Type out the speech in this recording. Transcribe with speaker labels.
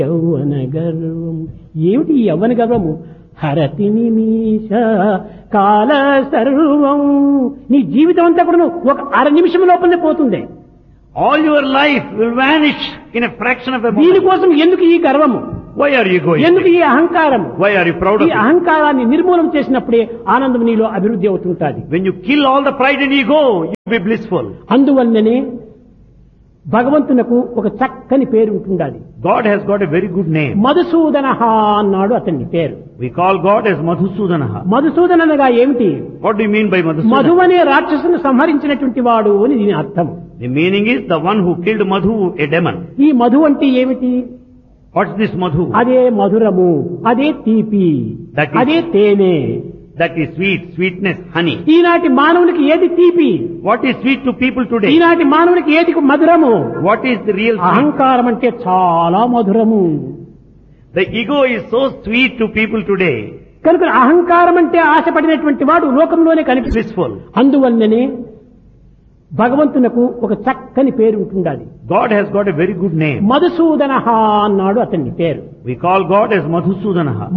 Speaker 1: యౌవన గర్వం ఏమిటి ఈ యవ్వన గర్వము హరతి నిమిష కాల సర్వం నీ జీవితం అంతా కూడా ఒక అర నిమిషం లోపలనే పోతుంది
Speaker 2: All your life will vanish in a fraction of a moment.
Speaker 1: దీనికోసం ఎందుకు ఈ గర్వము
Speaker 2: Why are you going?
Speaker 1: ఎందుకు ఈ అహంకారం
Speaker 2: Why are you proud
Speaker 1: ఈ
Speaker 2: of it?
Speaker 1: అహంకారాన్ని నిర్మూలన చేసినప్పుడే ఆనందం నీలో అభివృద్ధి అవుతుంటుంది
Speaker 2: When you kill all the pride and ego, you will be blissful.
Speaker 1: అందువల్లనే భగవంతునకు ఒక చక్కని పేరు ఉంటుండాలి
Speaker 2: God has got a very good name.
Speaker 1: Madhusudana అన్నాడు అతన్ని పేరు
Speaker 2: We call God as Madhusudanaha.
Speaker 1: Madhusudana అనగా ఏమిటి
Speaker 2: What do you mean by
Speaker 1: Madhu
Speaker 2: Madhusudana?
Speaker 1: అనే రాక్షసును సంహరించినటువంటి వాడు అని దీని అర్థం
Speaker 2: The meaning is the one who killed Madhu, a demon.
Speaker 1: ఈ మధు అంటే ఏమిటి
Speaker 2: What's this Madhu?
Speaker 1: అదే మధురము అదే తీపి
Speaker 2: That is-
Speaker 1: అదే తేనె
Speaker 2: That is sweet, sweetness, honey.
Speaker 1: ఈనాటి మానవునికి ఏది తీపి
Speaker 2: What is sweet to people today?
Speaker 1: ఈనాటి మానవునికి ఏది మధురము
Speaker 2: What is the real sweet?
Speaker 1: అహంకారం అంటే చాలా మధురము
Speaker 2: The ego is so sweet to people today,
Speaker 1: కనుక అహంకారం అంటే ఆశపడినటువంటి వాడు లోకంలోనే కనిపిస్తుంది
Speaker 2: blissful.
Speaker 1: అందువల్లనే భగవంతునకు ఒక చక్కని పేరు ఉంటుండాలి
Speaker 2: God has got a very good name.
Speaker 1: Madhusudana అన్నాడు అతన్ని పేరు
Speaker 2: We call God as Madhusudanaha.